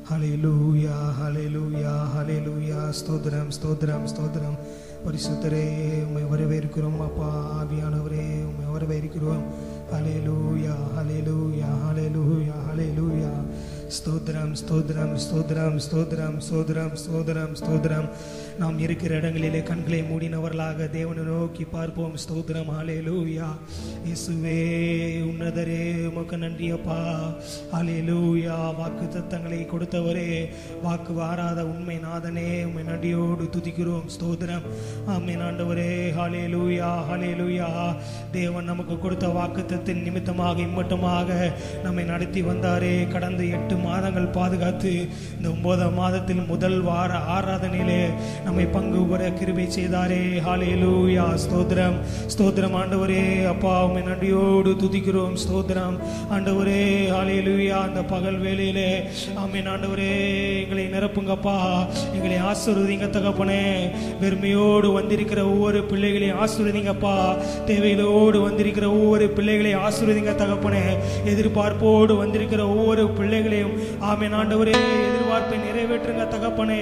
ஹalleluya ஹalleluya ஹalleluya ஸ்தோத்திரம் ஸ்தோத்திரம் ஸ்தோத்திரம் பரிசுத்தரே உம்மை வரவேற்கிறோம் அப்பா ஆவியானவரே உம்மை வரவேற்கிறோம் ஹalleluya ஹalleluya ஹalleluya ஹalleluya ஸ்தோத்திரம் ஸ்தோத்திரம் ஸ்தோத்திரம் ஸ்தோத்திரம் ஸ்தோத்திரம் ஸ்தோத்திரம் ஸ்தோத்திரம் நாம் இருக்கிற இடங்களிலே கண்களை மூடினவர்களாக தேவனை நோக்கி பார்ப்போம் ஸ்தோத்திரம் ஹalleluya இயேசுவே உன்னதரே உமக்கு நன்றி அப்பா ஹalleluya வாக்கு தத்தங்களை கொடுத்தவரே வாக்கு வாராத உண்மை நாதனே உம்மை நன்றியோடு துதிக்கிறோம் ஸ்தோத்திரம் ஆமென் ஆண்டவரே ஹalleluya ஹalleluya தேவன் நமக்கு கொடுத்த வாக்குத்தத்தின் நிமித்தமாக இம்மட்டுமாக நம்மை நடத்தி வந்தாரே கடந்த எட்டு மாதங்கள் பாதுகாத்து இந்த ஒன்பதாம் மாதத்தில் முதல் வார ஆராதனையிலே நம்மை பங்கு பெற கிருபை செய்தாரே ஹalleluya ஸ்தோத்திரம் ஸ்தோத்திரம் ஆண்டவரே அப்பா உம்மை நன்றியோடு துதிக்கிறோம் ஸ்தோத்திரம் ஆண்டவரே ஹalleluya அந்த பகல் வேளையிலே ஆமென் ஆண்டவரே எங்களை நிரப்புங்கப்பா எங்களை ஆசீர்வதிங்க தகப்பனே வெறுமையோடு வந்திருக்கிற ஒவ்வொரு பிள்ளைகளையும் ஆசீர்வதிங்கப்பா தேவைகளோடு வந்திருக்கிற ஒவ்வொரு பிள்ளைகளையும் ஆசீர்வதிங்க தகப்பனே எதிர்பார்ப்போடு வந்திருக்கிற ஒவ்வொரு பிள்ளைகளையும் ஆமென் ஆண்டவரே எதிர்பார்ப்பை நிறைவேற்றுங்க தகப்பனே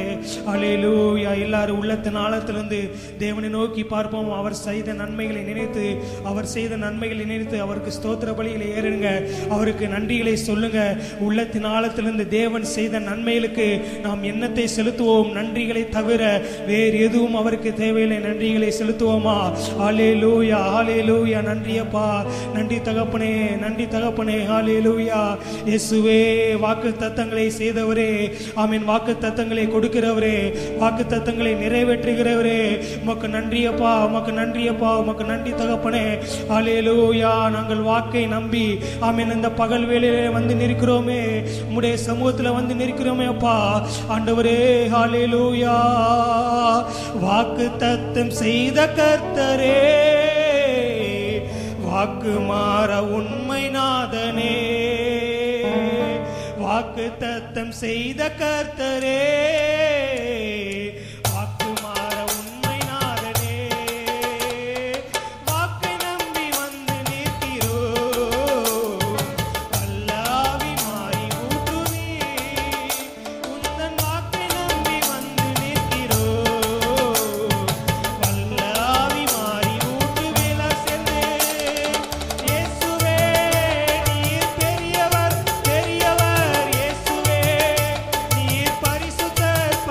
அலேலூயா எல்லாரும் உள்ளத்தின் ஆழத்திலிருந்து தேவனை நோக்கி பார்ப்போம் அவர் செய்த நன்மைகளை நினைத்து அவர் செய்த நன்மைகளை நினைத்து அவருக்கு ஸ்தோத்திர பலிகளை ஏறுங்க அவருக்கு நன்றிகளை சொல்லுங்க உள்ளத்தின் ஆழத்திலிருந்து தேவன் செய்த நன்மைகளுக்கு நாம் எண்ணத்தை செலுத்துவோம் நன்றிகளை தவிர வேறு எதுவும் அவருக்கு தேவையில்லை நன்றிகளை செலுத்துவோமா ஆலே லூயா ஆலே லூயா நன்றியப்பா நன்றி தகப்பனே நன்றி தகப்பனே ஆலே லூயா இயேசுவே வாக்கு தத்தங்களை செய்தவரே ஆமீன் வாக்கு தத்தங்களை கொடுக்கிறவரே வாக்கு தத்தங்களை நிறைவேற்றுகிறவரே உமக்கு நன்றியப்பா உமக்கு நன்றியப்பா உமக்கு நன்றி தகப்பனே ஆலேலூயா நாங்கள் வாக்கை நம்பி ஆமீன் இந்த பகல் வேளையிலே வந்து நிற்கிறோமே உம்முடைய சமூகத்தில் வந்து நிற்கிறோமே அப்பா ஆண்டவரே ஹalleluya வாக்கு தத்தம் செய்த கர்த்தரே வாக்கு மாற உண்மை நாதனே வாக்கு தத்தம் செய்த கர்த்தரே வாக்கு மாற உண்மை நாதனே வாக்கு நம்பி வந்து நிற்கிறோ வல்லாவி மாறி ஊற்றுவே உந்தன் வாக்கு நம்பி வந்து நிற்கிறோ வல்லாவி மாறி ஊற்றுவேலா சென்று இயேசுவே நீர் பெரியவர் பெரியவர் இயேசுவே நீர் பரிசுத்தர்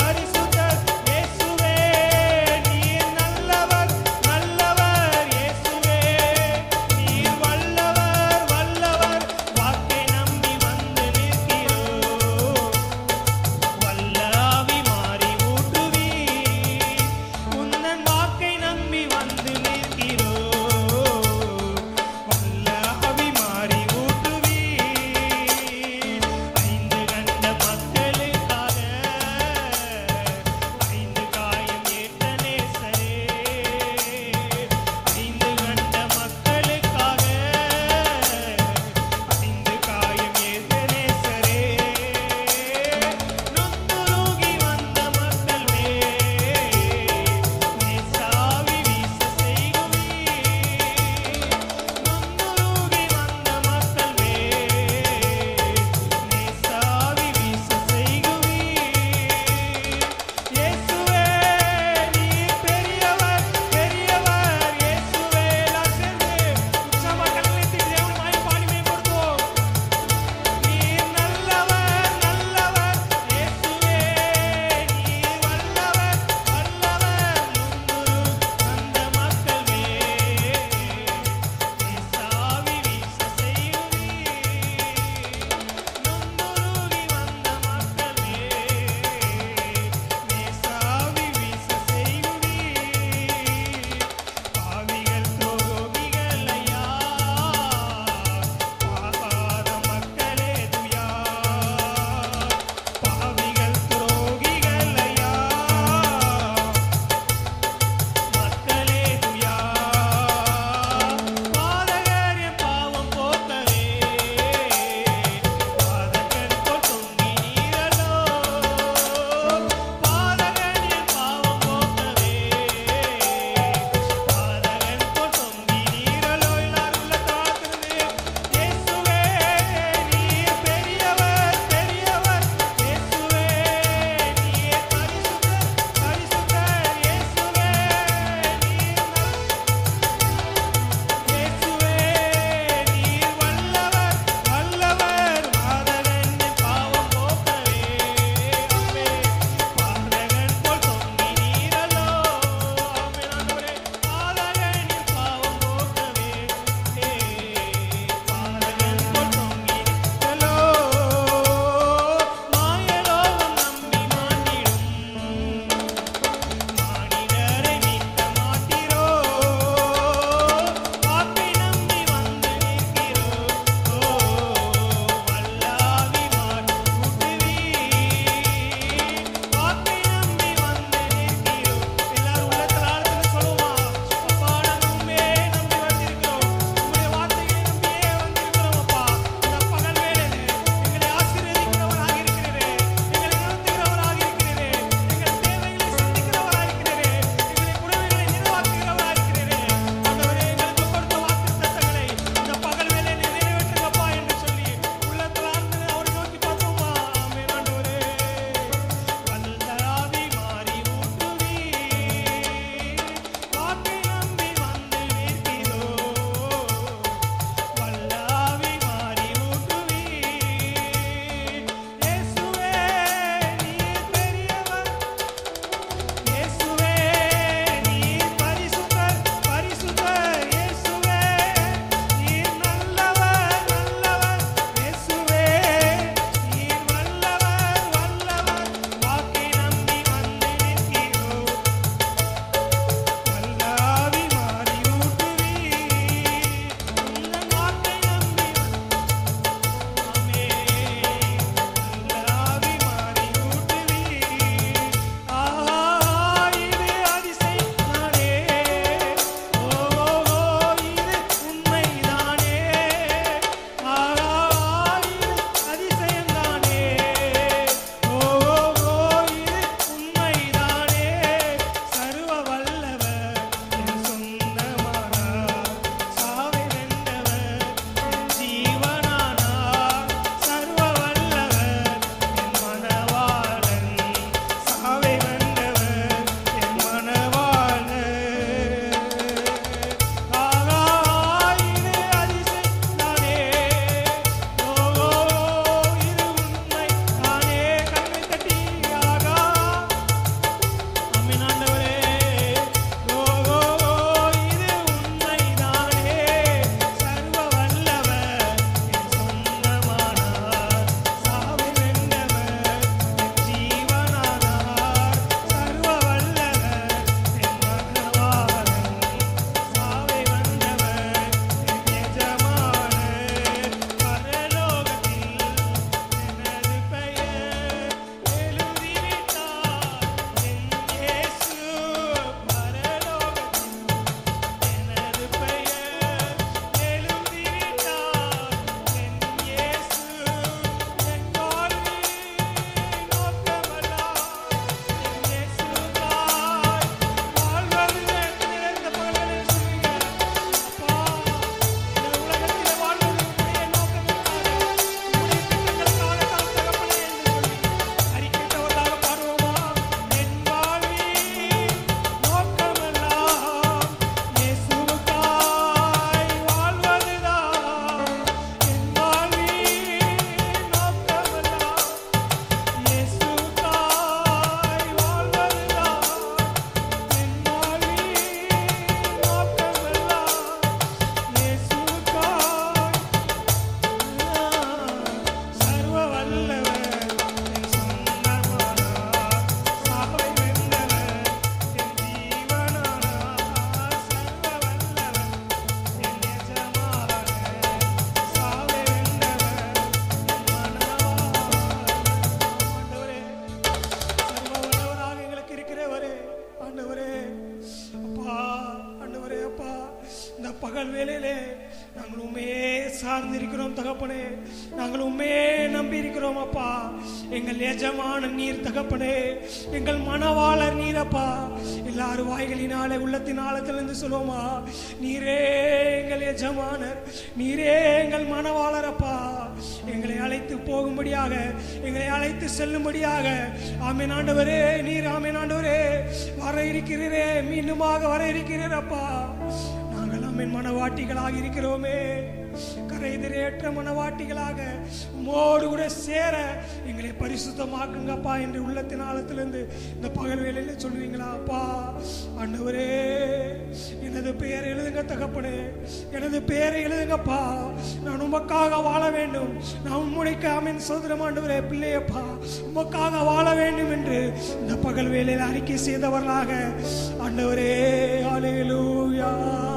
சார்ந்திருக்கிறோம் தகப்பனே நாங்கள் உண்மையே நம்பி இருக்கிறோம் அப்பா எங்கள் எஜமான நீர் தகப்பனே எங்கள் மனவாளர் நீரப்பா எல்லாரும் வாய்களினாலே உள்ளத்தின் ஆழத்திலிருந்து சொல்லுவோமா நீரே எங்கள் எஜமானர் நீரே எங்கள் மனவாளர் அப்பா எங்களை அழைத்து போகும்படியாக எங்களை அழைத்து செல்லும்படியாக ஆமேன் ஆண்டவரே நீர் ஆமேன் ஆண்டவரே வர இருக்கிறீரே மீண்டுமாக வர இருக்கிறீர் அப்பா நாங்கள் ஆமேன் மனவாட்டிகளாக இருக்கிறோமே கரைதிரேற்ற மனவாட்டிகளாக உம்மோடு கூட சேர எங்களை பரிசுத்தமாக்குங்கப்பா என்று உள்ளத்தின் ஆழத்திலிருந்து இந்த பகல் வேளையில சொல்லுவீங்களா அப்பா ஆண்டவரே எனது பெயர் எழுதுங்க தகப்பனே எனது பெயரை எழுதுங்கப்பா நான் உமக்காக வாழ வேண்டும் நான் உம்முடைக்கு ஆமீன் சோதரம் ஆண்டவரே பிள்ளையப்பா உமக்காக வாழ வேண்டும் என்று இந்த பகல் வேளையில் அறிக்கை செய்தவர்களாக ஆண்டவரே அலேலூயா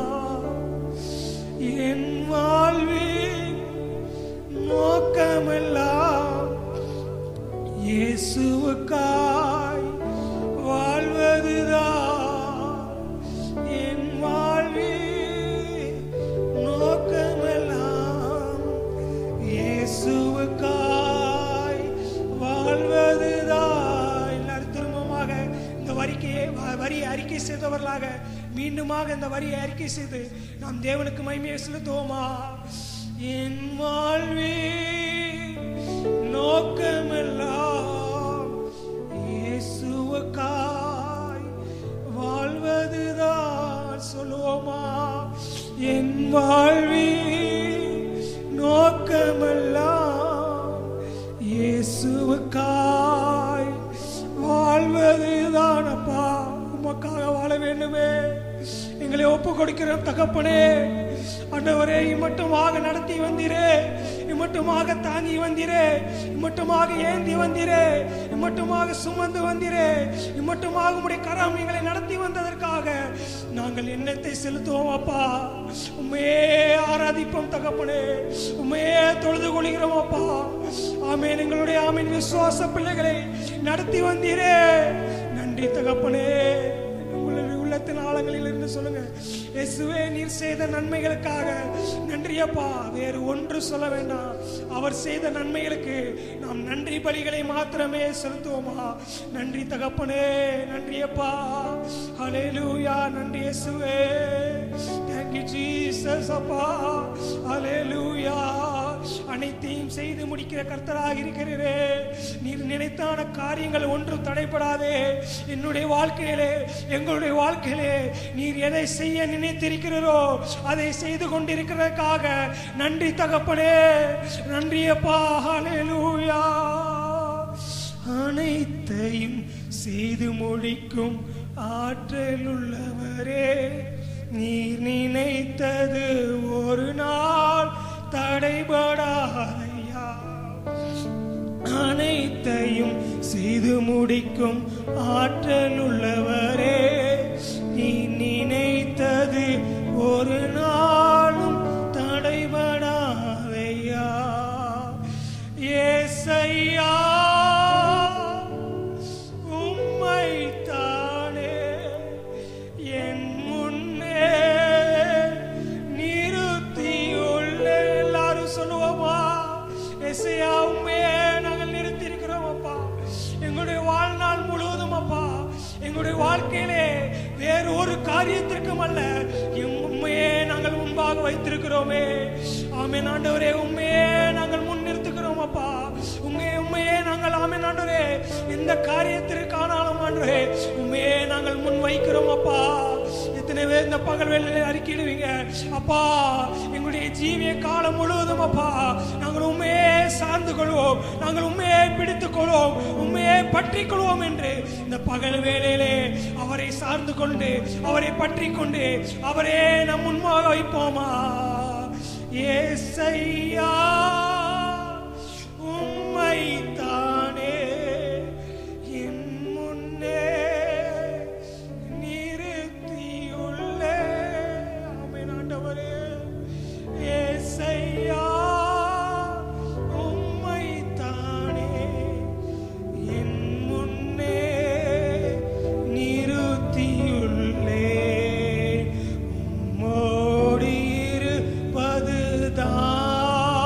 என் வாழ்வின் நோக்கமெல்லாம் இயேசுவுக்காய் வாழ்வதுதான் என் வாழ்வின் நோக்கமெல்லாம் இயேசுவுக்காய் வாழ்வதுதான் எல்லாரும் திரும்பமாக இந்த வரிக்கையை வ- வரியை அறிக்கை செய்தவர்களாக மீண்டுமாக இந்த வரியை அறிக்கை செய்து நாம் தேவனுக்கு மகிமையை செலுத்துவோமா என் வாழ்வின் நோக்கமெல்லாம் இயேசுவுக்காய் வாழ்வதுதான் சொல்லுவோமா என் வாழ்வின் நோக்கமெல்லாம் இயேசுவுக்காய் வாழ்வதுதான் அப்பா உமக்காக வாழ வேண்டுமே எங்களை ஒப்பு கொடுக்கிறோம் தகப்பனே ஆண்டவரே இம்மட்டுமாக நடத்தி வந்தீரே இம்மட்டுமாக தாங்கி வந்தீரே இம்மட்டுமாக ஏந்தி வந்தீரே இம்மட்டுமாக சுமந்து வந்தீரே இம்மட்டுமாக உம்முடைய கரம் எங்களை நடத்தி வந்ததற்காக நாங்கள் எண்ணத்தை செலுத்துவோம் அப்பா உண்மையே ஆராதிப்போம் தகப்பனே உண்மையே தொழுது கொள்கிறோம் அப்பா ஆமேன் எங்களுடைய ஆமீன் விசுவாச பிள்ளைகளை நடத்தி வந்தீரே நன்றி தகப்பனே உங்களுடைய உள்ளத்தின் ஆழங்களில் இருந்து சொல்லுங்க இயேசுவே நீர் செய்த நன்மைகளுக்காக நன்றி அப்பா வேறு ஒன்று சொல்ல வேண்டாம் அவர் செய்த நன்மைகளுக்கு நாம் நன்றி பலிகளை மாத்திரமே செலுத்துவோமா நன்றி தகப்பனே நன்றி அப்பா ஹalleluya நன்றி இயேசுவே thank you ஜீசஸ் அப்பா ஹalleluya அனைத்தையும் செய்து முடிக்கிற கர்த்தராக இருக்கிறீரே நீர் நினைத்தான காரியங்கள் ஒன்றும் தடைபடாதே என்னுடைய வாழ்க்கையிலே எங்களுடைய வாழ்க்கையிலே நீர் எதை செய்ய நினைத்திருக்கிறீரோ அதை செய்து கொண்டிருக்கிறதுக்காக நன்றி தகப்பனே நன்றி அப்பா ஹalleluya அனைத்தையும் செய்து முடிக்கும் ஆற்றல் உள்ளவரே நீர் நினைத்தது ஒரு நாள் தடைபடாதையா அனைத்தையும் செய்து முடிக்கும் ஆற்றல் உள்ளவரே நீ நினைத்தது ஒரு நாளும் தடைபடாதையா ஏசையா உம்மைத்தானே என் முன்னே நிறுத்தியுள்ள எல்லாரும் சொல்லுவோமா எஸ்ஐயா உண்மையே நாங்கள் நிறுத்தி இருக்கிறோம் அப்பா எங்களுடைய வாழ்நாள் முழுவதும் அப்பா எங்களுடைய வாழ்க்கையிலே வேறு ஒரு காரியத்திற்கும் அல்ல எம் உண்மையே நாங்கள் முன்பாக வைத்திருக்கிறோமே ஆமென் ஆண்டவரே உண்மையே நாங்கள் முன் நிறுத்துகிறோம் அப்பா உண்மையே உண்மையே நாங்கள் ஆமென் ஆண்டவரே எந்த காரியத்திற்கானாலும் ஆண்டவரே உண்மையே நாங்கள் முன் வைக்கிறோம் அப்பா எத்தனை பேர் இந்த பகல் வேலையில அறிக்கையிடுவீங்க அப்பா எங்களுடைய ஜீவிய காலம் முழுவதும் அப்பா நாங்கள் உண்மையே சார்ந்து கொள்வோம் நாங்கள் உண்மையை பிடித்துக் கொள்வோம் உண்மையை பற்றி கொள்வோம் என்று இந்த பகல் வேளையிலே அவரை சார்ந்து கொண்டு அவரை பற்றி கொண்டு அவரே நம் முன்பாக வைப்போமா ஏசையா உம்மை தானே என் முன்னே நிறுத்தியுள்ளே ஆமென் ஆண்டவரே ஏசையா உம்மை தானே என் முன்னே நிறுத்தியுள்ளே உம்மோடு இருப்பதுதான்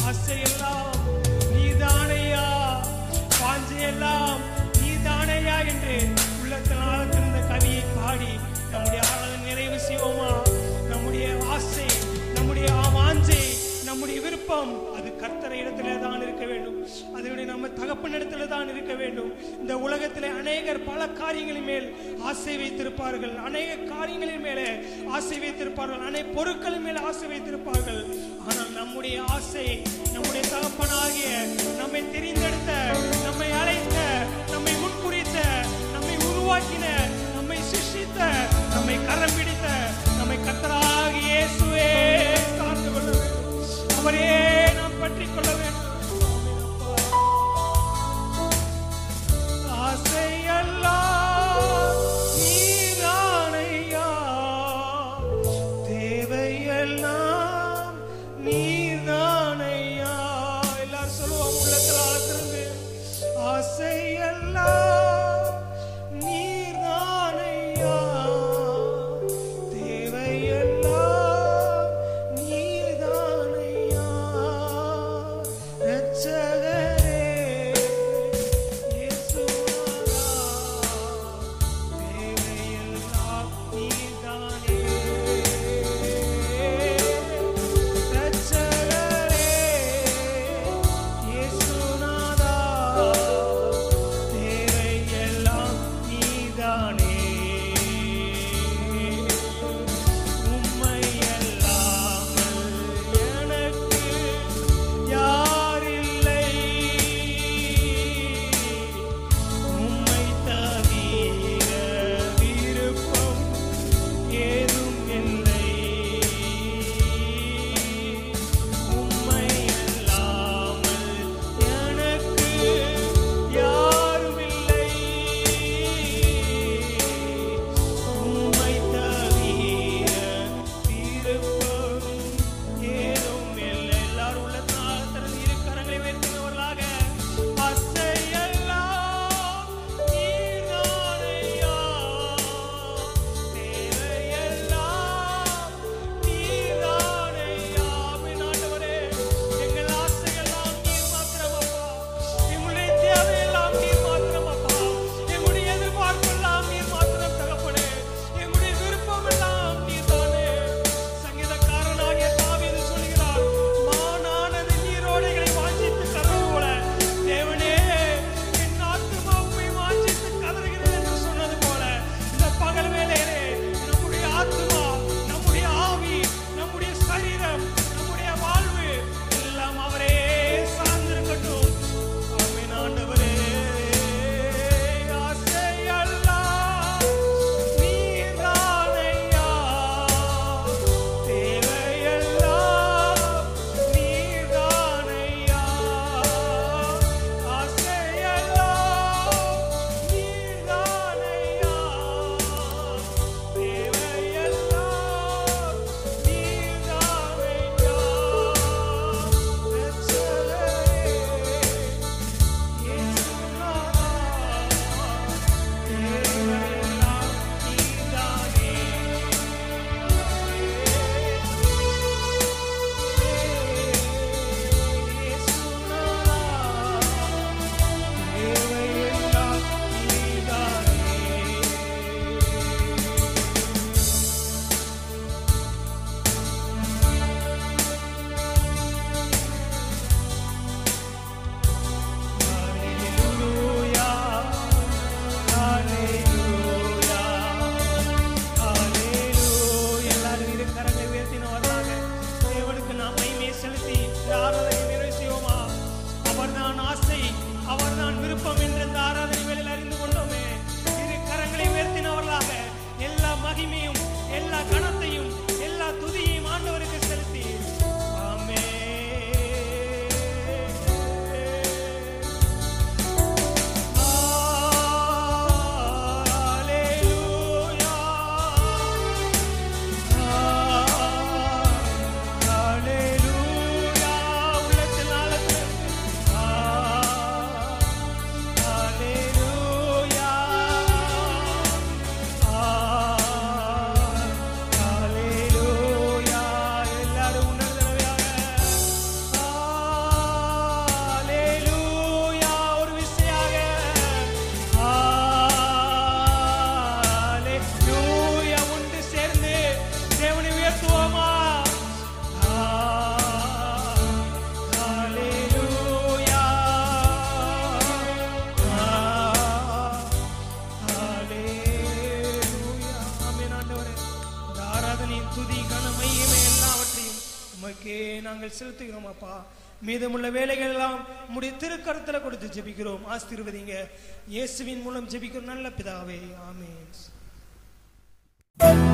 ஆசையெல்லாம் நீதானையா வாஞ்சையெல்லாம் நீதானையா என்று உள்ளத்தில் ஆழ்த்திருந்த கவியை பாடி நம்முடைய ஆராதனை நிறைவு செய்வோமா நம்முடைய ஆசை நம்முடைய வாஞ்சை நம்முடைய விருப்பம் அது கர்த்தரை இடத்திலே தான் இருக்க வேண்டும் அதனுடைய நம்ம தகப்பன் இடத்துல தான் இருக்க வேண்டும் இந்த உலகத்திலே அநேகர் பல காரியங்களின் மேல் ஆசை வைத்திருப்பார்கள் அநேக காரியங்களின் மேலே ஆசை வைத்திருப்பார்கள் அநேக பொருட்களின் மேல் ஆசை வைத்திருப்பார்கள் ஆனால் நம்முடைய ஆசை நம்முடைய தகப்பனாகிய நம்மை தெரிந்தெடுத்த நம்மை அழைத்த நம்மை முன்குறித்த நம்மை உருவாக்கின நம்மை சிருஷ்டித்த நம்மை கரம் பிடித்த நம்மை கத்தராகிய இயேசுவே சார்ந்து கொள்ள வேண்டும் அவரே நாம் பற்றிக் கொள்ள வேண்டும் ஆசையெல்லாம் நீதானையா தேவையெல்லாம் நீதானையா எல்லாரும் சொல்லுவோம் உள்ளத்தில் ஆழ்த்திருந்து ஆசையெல்லாம் நீதானையா தேவையெல்லாம் உமக்கே நாங்கள் செலுத்துகிறோம் அப்பா மீதமுள்ள வேலைகள் எல்லாம் உம்முடைய திருக்கரத்தில் கொடுத்து ஜெபிக்கிறோம் ஆசீர்வதிங்க இயேசுவின் மூலம் ஜெபிக்கிறோம் நல்ல பிதாவே ஆமென்